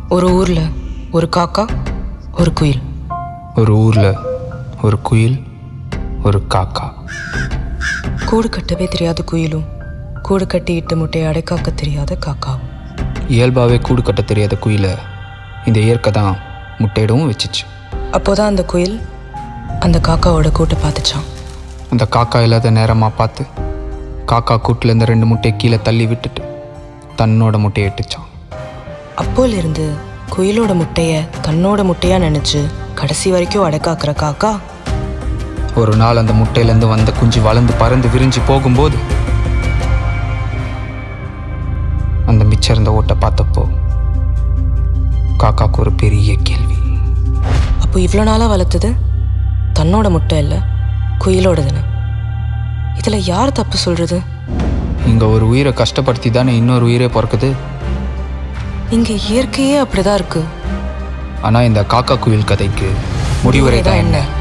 ஒரு ஊர்ல ஒரு காக்கா ஒரு குயில் ஒரு ஊரில் ஒரு குயில் ஒரு காக்கா கூடு கட்டவே தெரியாத குயிலும் கூடு கட்டி இட்டு முட்டையை அடைக்காக்க தெரியாத காக்காவும் இயல்பாகவே கூடு கட்ட தெரியாத குயிலை இந்த இயற்கை தான் முட்டையிடவும் வச்சுச்சு அப்போதான் அந்த குயில் அந்த காக்காவோட கூட்டை பார்த்துச்சான் அந்த காக்கா இல்லாத நேரமாக பார்த்து காக்கா கூட்டில் இருந்த ரெண்டு முட்டையை கீழே தள்ளி விட்டுட்டு தன்னோட முட்டையை இட்டுச்சான் அப்போல இருந்து குயிலோட முட்டைய தன்னோட முட்டையா நினைச்சு கடைசி வரைக்கும் அடைக்காக்குற காக்கா ஒரு நாள் அந்த முட்டையிலேருந்து வந்த குஞ்சு வளர்ந்து பறந்து விரிஞ்சு போகும்போது அந்த மிச்சம் இருந்த ஓட்டை பார்த்தப்போ காக்காக்கு ஒரு பெரிய கேள்வி அப்போ இவ்வளோ நாளாக வளர்த்தது தன்னோட முட்டை இல்லை குயிலோடதுன்னு இதில் யார் தப்பு சொல்றது இங்கே ஒரு உயிரை கஷ்டப்படுத்தி தானே இன்னொரு உயிரே பிறக்குது இங்கே இயற்கையே அப்படிதான் இருக்கு ஆனால் இந்த காக்கா குயில் கதைக்கு முடிவுரை தான் என்ன